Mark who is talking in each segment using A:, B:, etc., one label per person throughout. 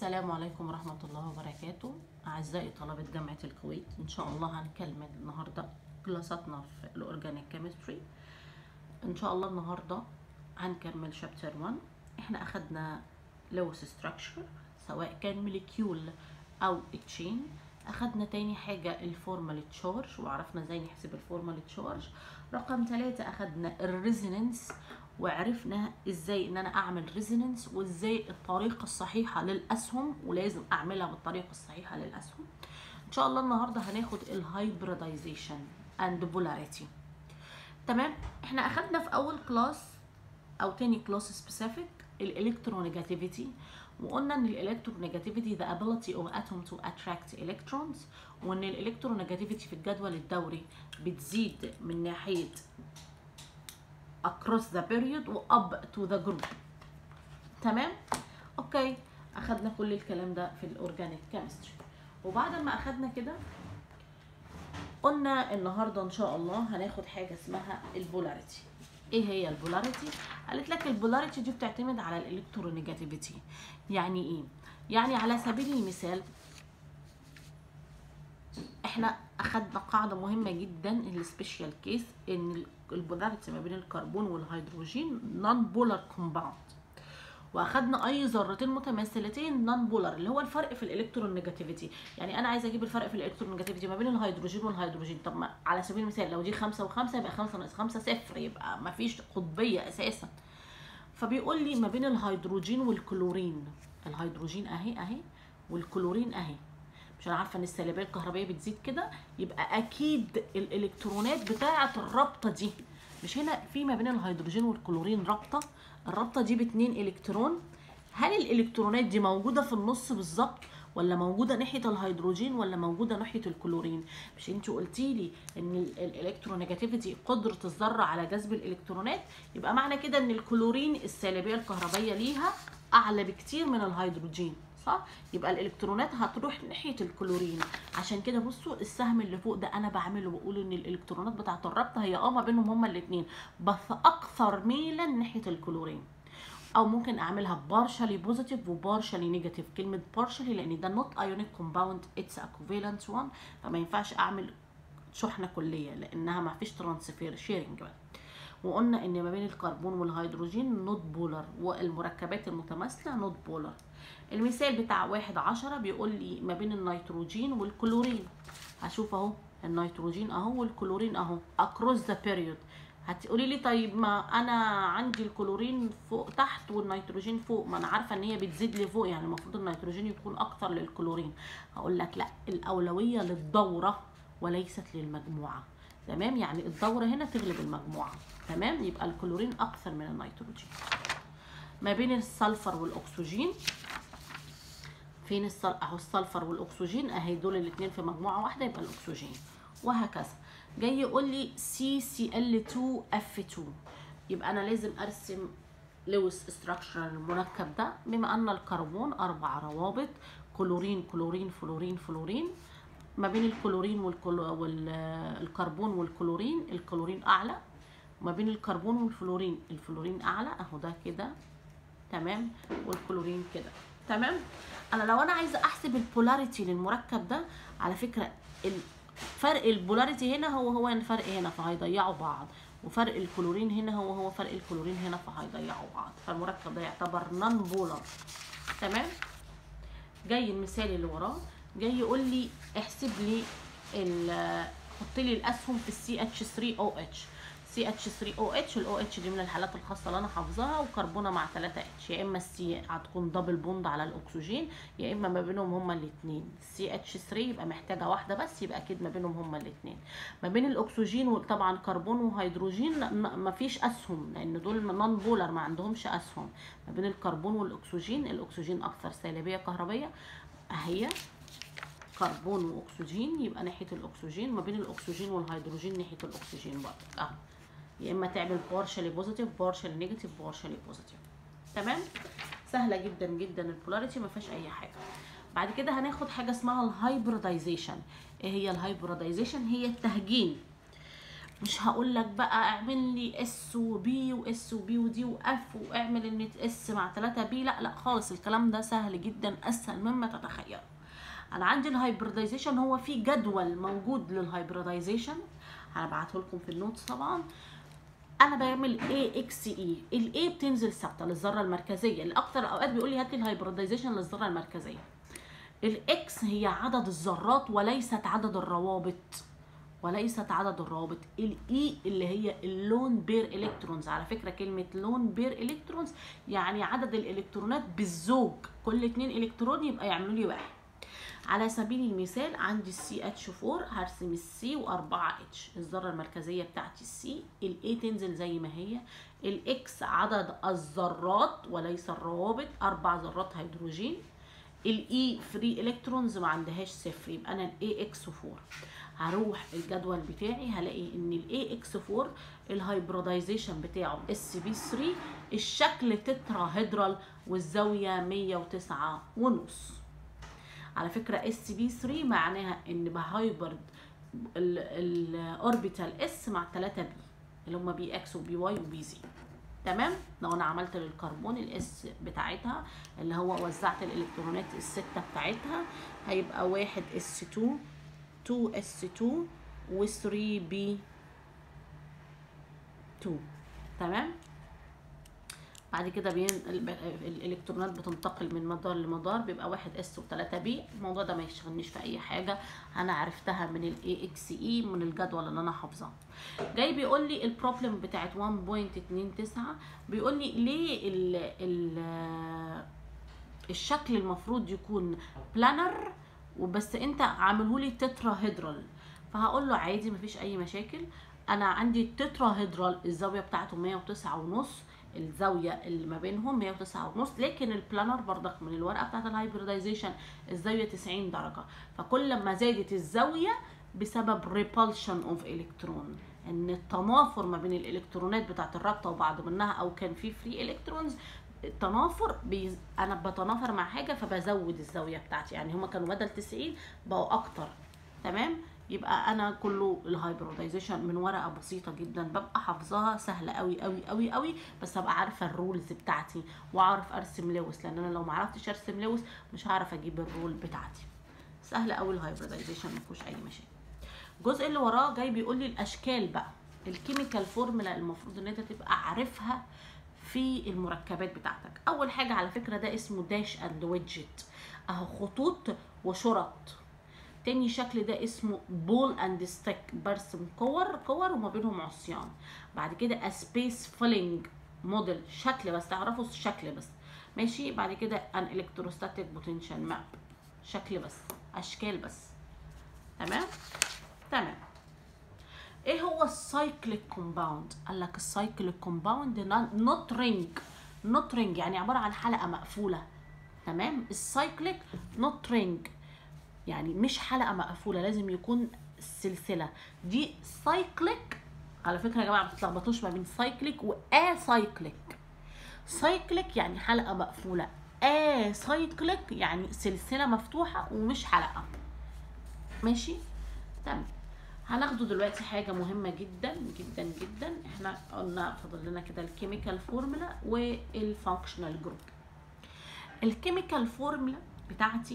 A: السلام عليكم ورحمة الله وبركاته أعزائي طلبة جامعة الكويت إن شاء الله هنكمل النهاردة كلاساتنا في الأورجانيك كيمستري إن شاء الله النهاردة هنكمل شابتر 1 إحنا أخدنا لوس ستراكشر سواء كان موليكيول أو تشين أخدنا تاني حاجة الفورمال تشارج وعرفنا ازاي نحسب الفورمال تشارج رقم ثلاثة أخدنا الريزونانس وعرفنا ازاي ان انا اعمل ريزونانس وازاي الطريقه الصحيحه للاسهم ولازم اعملها بالطريقه الصحيحه للاسهم ان شاء الله النهارده هناخد الهايبريدايزيشن اند بولاريتي تمام احنا اخدنا في اول كلاس او تاني كلاس سبيسيفيك الالكترونيجاتيفيتي وقلنا ان الالكترونيجاتيفيتي the ability of atom to attract electrons وان الالكترونيجاتيفيتي في الجدول الدوري بتزيد من ناحيه across the period و up to the group تمام اوكي اخدنا كل الكلام ده في الاورجانيك كيمستري وبعد ما اخدنا كده قلنا النهارده ان شاء الله هناخد حاجه اسمها البولاريتي ايه هي البولاريتي قالت لك البولاريتي دي بتعتمد على الالكترونيجاتيفيتي يعني ايه يعني على سبيل المثال احنا اخدنا قاعده مهمه جدا السبيشال كيس ان البولاريتي ما بين الكربون والهيدروجين نون بولار كومباوند واخدنا اي ذرتين متماثلتين نون بولار اللي هو الفرق في الالكترون نيجاتيفيتي يعني انا عايزه اجيب الفرق في الالكترون نيجاتيفيتي ما بين الهيدروجين والهيدروجين طب ما على سبيل المثال لو دي خمسة وخمسة يبقى خمسة ناقص خمسة صفر يبقى ما فيش قطبيه اساسا فبيقول لي ما بين الهيدروجين والكلورين الهيدروجين اهي اهي والكلورين اهي مش انا عارفه ان السلبيه الكهربائيه بتزيد كده يبقى اكيد الالكترونات بتاعه الرابطه دي مش هنا في ما بين الهيدروجين والكلورين رابطه الرابطه دي باتنين الكترون هل الالكترونات دي موجوده في النص بالظبط ولا موجوده ناحيه الهيدروجين ولا موجوده ناحيه الكلورين مش انت قلتي لي ان الالكترونيجاتيفيتي قدره الذره على جذب الالكترونات يبقى معنى كده ان الكلورين السالبيه الكهربائيه ليها اعلى بكتير من الهيدروجين صح يبقى الالكترونات هتروح ناحيه الكلورين عشان كده بصوا السهم اللي فوق ده انا بعمله بقول ان الالكترونات بتاعه الرابطه هي اه ما بينهم هما الاثنين بس اكثر ميلا ناحيه الكلورين او ممكن اعملها بارشالي بوزيتيف وبارشالي نيجاتيف كلمه بارشالي لان ده نوت ايونيك كومباوند اتس اكوفالنت 1 فما ينفعش اعمل شحنه كليه لانها ما فيش ترانسفير شيرنج بقى وقلنا ان ما بين الكربون والهيدروجين نوت بولر والمركبات المتماثله نوت بولر المثال بتاع واحد عشرة بيقول لي ما بين النيتروجين والكلورين هشوف اهو النيتروجين اهو والكلورين اهو across the period هتقولي لي طيب ما انا عندي الكلورين فوق تحت والنيتروجين فوق ما انا عارفه ان هي بتزيد لفوق يعني المفروض النيتروجين يكون اكتر للكلورين هقول لك لا الاولويه للدوره وليست للمجموعه تمام يعني الدوره هنا تغلب المجموعه تمام يبقى الكلورين اكثر من النيتروجين ما بين السلفر والاكسجين فين السل... اهو السلفر والاكسجين اهي دول الاثنين في مجموعه واحده يبقى الاكسجين وهكذا جاي يقول لي سي سي ال 2 اف 2 يبقى انا لازم ارسم لويس ستراكشر المركب ده بما ان الكربون اربع روابط كلورين كلورين فلورين فلورين ما بين الكلورين والكل... والكربون والكلورين الكلورين اعلى ما بين الكربون والفلورين الفلورين اعلى اهو ده كده تمام والكلورين كده تمام انا لو انا عايزه احسب البولاريتي للمركب ده على فكره فرق البولاريتي هنا هو هو الفرق هنا فهيضيعوا بعض وفرق الكلورين هنا هو هو فرق الكلورين هنا فهيضيعوا بعض فالمركب ده يعتبر نون بولار تمام جاي المثال اللي وراه جاي يقول لي احسب لي حط لي الاسهم في السي اتش 3 او اتش سي اتش 3 او اتش الاو اتش دي من الحالات الخاصه اللي انا حافظاها وكربونه مع 3 اتش يا اما السي هتكون دبل بوند على الاكسجين يا اما ما بينهم هما الاثنين سي اتش 3 يبقى محتاجه واحده بس يبقى اكيد ما بينهم هما الاثنين ما بين الاكسجين وطبعا كربون وهيدروجين ما فيش اسهم لان دول نون بولر ما عندهمش اسهم ما بين الكربون والاكسجين الاكسجين اكثر سالبيه كهربيه اهي كربون واكسجين يبقى ناحيه الاكسجين ما بين الاكسجين والهيدروجين ناحيه الاكسجين برضه اهو يا اما تعمل بارشالي بوزيتيف بارشالي نيجاتيف بارشالي بوزيتيف تمام سهله جدا جدا البولاريتي ما فيهاش اي حاجه بعد كده هناخد حاجه اسمها الهايبريدايزيشن ايه هي الهايبريدايزيشن هي التهجين مش هقول لك بقى اعمل لي اس وبي واس وبي ودي واف واعمل ان اس مع 3 بي لا لا خالص الكلام ده سهل جدا اسهل مما تتخيل انا عندي الهايبردايزيشن هو في جدول موجود للهايبردايزيشن هبعته لكم في النوتس طبعا انا بعمل اي اكس اي الاي بتنزل ثابته للذره المركزيه الاكتر اوقات بيقول لي هات لي الهايبردايزيشن للذره المركزيه الاكس هي عدد الذرات وليست عدد الروابط وليست عدد الروابط الاي اللي هي اللون بير الكترونز على فكره كلمه لون بير الكترونز يعني عدد الالكترونات بالزوج كل اتنين الكترون يبقى يعملوا لي واحد على سبيل المثال عندي السي اتش 4 هرسم السي و4 اتش الذره المركزيه بتاعتي السي الاي تنزل زي ما هي الاكس عدد الذرات وليس الروابط اربع ذرات هيدروجين الاي فري الكترونز ما عندهاش صفر يبقى انا الاي اكس 4 هروح الجدول بتاعي هلاقي ان الاي اكس 4 الهايبرودايزيشن بتاعه اس بي 3 الشكل تترا هيدرال والزاويه 109 ونص على فكره اس بي 3 معناها ان بهايبرد الاوربيتال اس مع 3 بي اللي هم بي اكس وبي واي وبي زي تمام لو انا عملت للكربون الاس بتاعتها اللي هو وزعت الالكترونات السته بتاعتها هيبقى واحد اس 2 2 اس 2 و 3 بي 2 تمام بعد كده بين الالكترونات بتنتقل من مدار لمدار بيبقى واحد اس و3 بي الموضوع ده ما يشغلنيش في اي حاجه انا عرفتها من الاي اكس اي من الجدول اللي انا حافظاه جاي بيقول لي البروبلم بتاعت 1.29 بيقول لي ليه ال ال الشكل المفروض يكون بلانر وبس انت عامله لي تترا هيدرال فهقول له عادي مفيش اي مشاكل انا عندي التترا هيدرال الزاويه بتاعته 109 ونص الزاويه اللي ما بينهم 109 ونص لكن البلانر برضك من الورقه بتاعت الهايبردايزيشن الزاويه 90 درجه فكل ما زادت الزاويه بسبب ريبالشن اوف الكترون ان التنافر ما بين الالكترونات بتاعت الرابطه وبعض منها او كان في فري الكترونز التنافر بي... انا بتنافر مع حاجه فبزود الزاويه بتاعتي يعني هما كانوا بدل 90 بقوا اكتر تمام يبقى انا كله الهايبرودايزيشن من ورقه بسيطه جدا ببقى حافظاها سهله قوي قوي قوي قوي بس ابقى عارفه الرولز بتاعتي واعرف ارسم لويس لان انا لو ما عرفتش ارسم لويس مش هعرف اجيب الرول بتاعتي سهله قوي الهايبرودايزيشن ما فيهوش اي مشاكل الجزء اللي وراه جاي بيقول لي الاشكال بقى الكيميكال فورمولا المفروض ان انت تبقى عارفها في المركبات بتاعتك اول حاجه على فكره ده اسمه داش اند ويدجت اهو خطوط وشرط تاني شكل ده اسمه بول اند ستيك برسم كور كور وما بينهم عصيان بعد كده سبيس فيلينج موديل شكل بس تعرفوا الشكل بس ماشي بعد كده ان الكتروستاتيك بوتنشال ماب شكل بس اشكال بس تمام تمام ايه هو السايكليك كومباوند قال لك السايكليك كومباوند نوت رينج نوت رينج يعني عباره عن حلقه مقفوله تمام السايكليك نوت رينج يعني مش حلقه مقفوله لازم يكون سلسله دي سايكليك على فكره يا جماعه ما تتلخبطوش ما بين سايكليك وآ سايكليك سايكليك يعني حلقه مقفوله آ سايكليك يعني سلسله مفتوحه ومش حلقه ماشي تمام هناخده دلوقتي حاجة مهمة جدا جدا جدا احنا قلنا فاضل لنا كده الكيميكال فورمولا والفانكشنال جروب الكيميكال فورمولا بتاعتي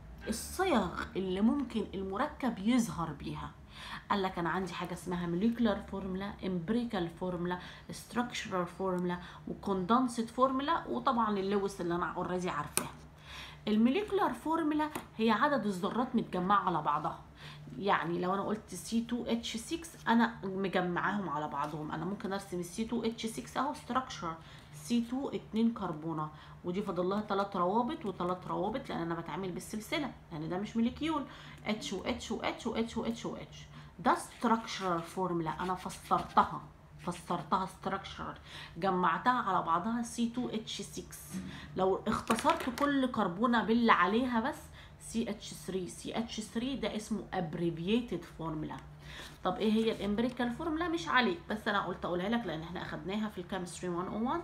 A: الصيغ اللي ممكن المركب يظهر بيها قال لك انا عندي حاجه اسمها موليكولار فورمولا امبريكال فورمولا ستراكشرال فورمولا وكوندنسد فورمولا وطبعا اللويس اللي انا اوريدي عارفاها الموليكولار فورمولا هي عدد الذرات متجمعه على بعضها يعني لو انا قلت C2H6 انا مجمعاهم على بعضهم انا ممكن ارسم C2H6 اهو ستراكشر C2 2 كربونه ودي فاضل لها ثلاث روابط وثلاث روابط لان انا بتعامل بالسلسله لان ده مش موليكيول H و H و H و H و H و H ده structural فورمولا انا فسرتها فسرتها structural جمعتها على بعضها C2H6 لو اختصرت كل كربونه باللي عليها بس CH3 CH3 ده اسمه abbreviated formula طب ايه هي الامبريكال فورمولا مش عليك بس انا قلت اقولها لك لان احنا اخدناها في الكيمستري 101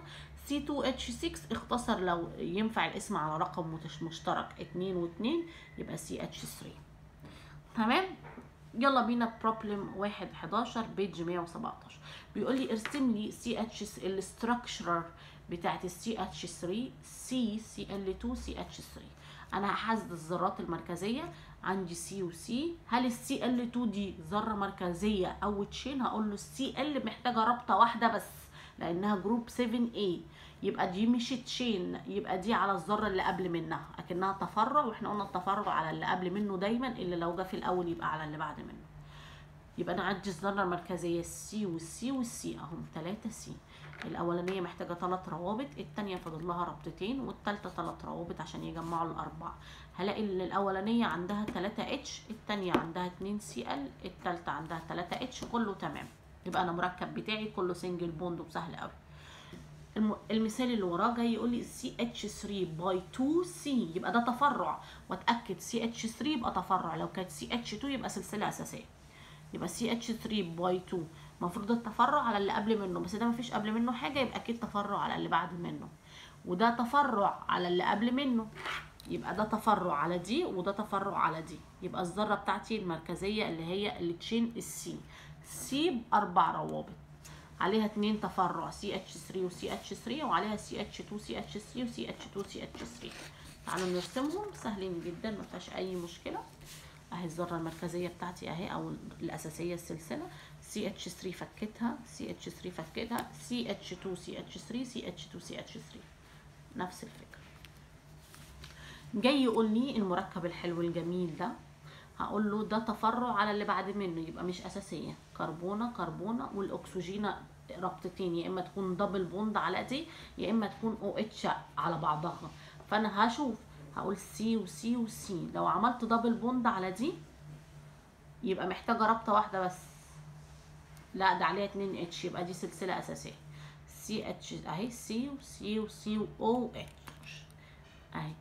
A: C2H6 اختصر لو ينفع الاسم على رقم مشترك 2 و2 يبقى CH3 تمام يلا بينا بروبلم واحد 11 بيج 117 بيقول لي ارسم لي سي اتش الاستراكشر بتاعت السي اتش 3 سي سي ال 2 سي اتش 3 انا هحدد الذرات المركزيه عندي سي وسي هل السي ال 2 دي ذره مركزيه او تشين هقول له السي ال محتاجه رابطه واحده بس لانها جروب 7 a يبقى دي مش تشين يبقى دي على الذره اللي قبل منها اكنها تفرع واحنا قلنا التفرع على اللي قبل منه دايما اللي لو جه في الاول يبقى على اللي بعد منه يبقى انا عندي الذره المركزيه السي والسي والسي اهم 3 سي الاولانيه محتاجه 3 روابط الثانيه فاضل لها رابطتين والثالثه 3 روابط عشان يجمعوا الاربعه هلاقي ان الاولانيه عندها 3 اتش الثانيه عندها 2 سي ال الثالثه عندها 3 اتش كله تمام يبقى انا مركب بتاعي كله سنجل بوند وسهل قوي الم... المثال اللي وراه جاي يقول لي سي اتش 3 باي 2 سي يبقى ده تفرع واتاكد سي اتش 3 يبقى تفرع لو كانت سي اتش 2 يبقى سلسله اساسيه يبقى سي اتش 3 باي 2 المفروض التفرع على اللي قبل منه بس ده مفيش قبل منه حاجه يبقى اكيد تفرع على اللي بعد منه وده تفرع على اللي قبل منه يبقى ده تفرع على دي وده تفرع على دي يبقى الذره بتاعتي المركزيه اللي هي اللي تشين السي سي باربع روابط عليها اتنين تفرع سي اتش 3 وسي اتش 3 وعليها سي اتش 2 سي اتش 3 وسي اتش 2 سي اتش 3 تعالوا نرسمهم سهلين جدا ما فيهاش اي مشكله اهي الذره المركزيه بتاعتي اهي او الاساسيه السلسله سي اتش 3 فكتها سي اتش 3 فكتها سي اتش 2 سي اتش 3 سي اتش 2 سي اتش 3 نفس الفكره جاي يقول لي المركب الحلو الجميل ده هقول له ده تفرع على اللي بعد منه يبقى مش اساسيه كربونه كربونه والاكسجين رابطتين يا اما تكون دبل بوند على دي يا اما تكون او اتش على بعضها فانا هشوف هقول سي وسي وسي لو عملت دبل بوند على دي يبقى محتاجه رابطه واحده بس لا ده عليها 2 اتش يبقى دي سلسله اساسيه سي اتش اهي سي وسي وسي واو اتش اهي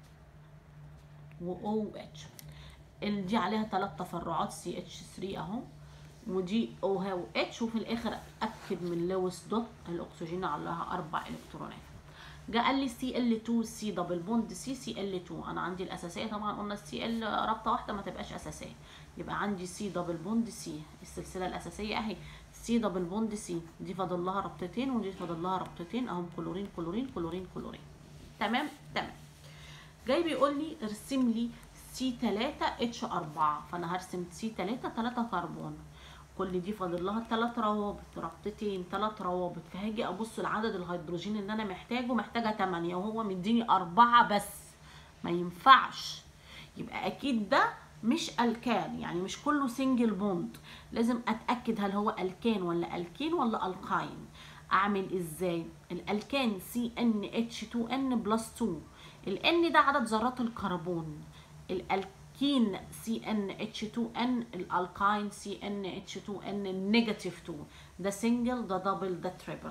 A: واو اتش دي عليها ثلاث تفرعات سي اتش 3 اهو ودي او ها اتش وفي الاخر اكد من لويس دوت الاكسجين عليها اربع الكترونات جه قال لي سي ال 2 سي دبل بوند سي سي ال 2 انا عندي الاساسيه طبعا قلنا السي ال رابطه واحده ما تبقاش اساسيه يبقى عندي سي دبل بوند سي السلسله الاساسيه اهي سي دبل بوند سي دي فاضل لها رابطتين ودي فاضل لها رابطتين اهم كلورين كلورين كلورين كلورين تمام تمام جاي بيقول لي ارسم لي سي 3 اتش 4 فانا هرسم سي 3 3 كربون كل دي فاضل لها 3 روابط رابطتين 3 روابط فهاجي ابص لعدد الهيدروجين اللي انا محتاجه محتاجه 8 وهو مديني 4 بس ما ينفعش يبقى اكيد ده مش الكان يعني مش كله سنجل بوند لازم اتاكد هل هو الكان ولا الكين ولا القاين اعمل ازاي الالكان سي ان اتش 2 ان بلس 2 الان ده عدد ذرات الكربون الالكين سي ان اتش 2 ان الالكاين سي ان اتش 2 ان نيجاتيف 2 ده سنجل ده دبل ده تريبل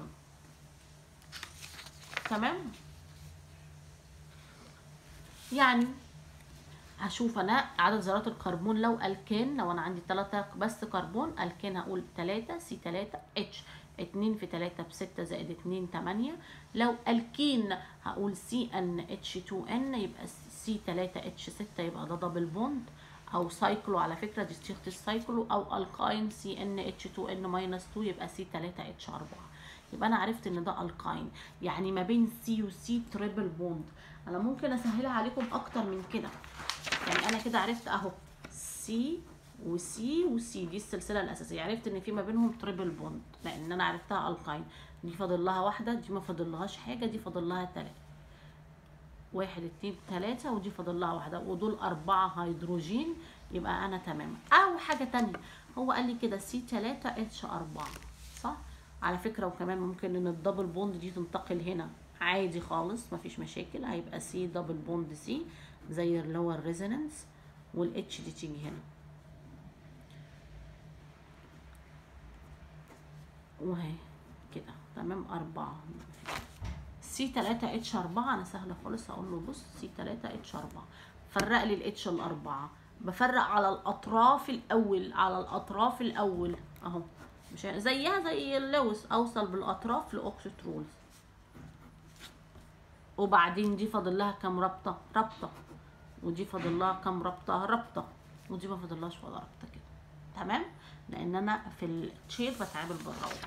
A: تمام يعني هشوف انا عدد ذرات الكربون لو الكان لو انا عندي 3 بس كربون الكان هقول 3 سي 3 اتش 2 في 3 ب 6 زائد 2 8 لو الكين هقول سي ان اتش 2 ان يبقى سي 3 اتش 6 يبقى ده دبل بوند او سايكلو على فكره دي صيغه السايكلو او الكاين سي ان اتش 2 ان ماينس 2 يبقى سي 3 اتش 4 يبقى انا عرفت ان ده الكاين يعني ما بين سي وسي تريبل بوند انا ممكن اسهلها عليكم اكتر من كده يعني انا كده عرفت اهو سي وسي وسي دي السلسله الاساسيه عرفت ان في ما بينهم تريبل بوند لان انا عرفتها القاين دي فاضل لها واحده دي ما فاضل لهاش حاجه دي فاضل لها تلاته واحد اتنين تلاته ودي فاضل لها واحده ودول اربعه هيدروجين يبقى انا تمام او حاجه تانية هو قال لي كده سي تلاته اتش اربعه صح على فكره وكمان ممكن ان الدبل بوند دي تنتقل هنا عادي خالص مفيش مشاكل هيبقى سي دبل بوند سي زي اللي هو الريزونانس والاتش دي تيجي هنا وهي كده تمام أربعة سي تلاتة اتش أربعة أنا سهلة خالص هقول له بص سي تلاتة اتش أربعة فرق لي الاتش الأربعة بفرق على الأطراف الأول على الأطراف الأول أهو مش زيها زي اللوز أوصل بالأطراف لأوكسيترولز وبعدين دي فاضل لها كام رابطة رابطة ودي فاضل لها كام رابطة رابطة ودي ما فاضلهاش ولا رابطة كده تمام لان انا في التشير بتعامل بالراوند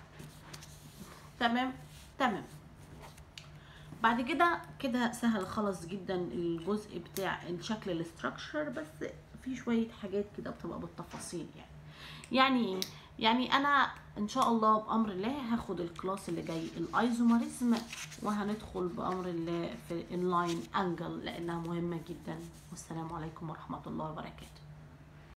A: تمام تمام بعد كده كده سهل خالص جدا الجزء بتاع الشكل الاستراكشر بس في شويه حاجات كده بتبقى بالتفاصيل يعني يعني ايه يعني انا ان شاء الله بامر الله هاخد الكلاس اللي جاي الايزومريزم وهندخل بامر الله في اللاين انجل لانها مهمه جدا والسلام عليكم ورحمه الله وبركاته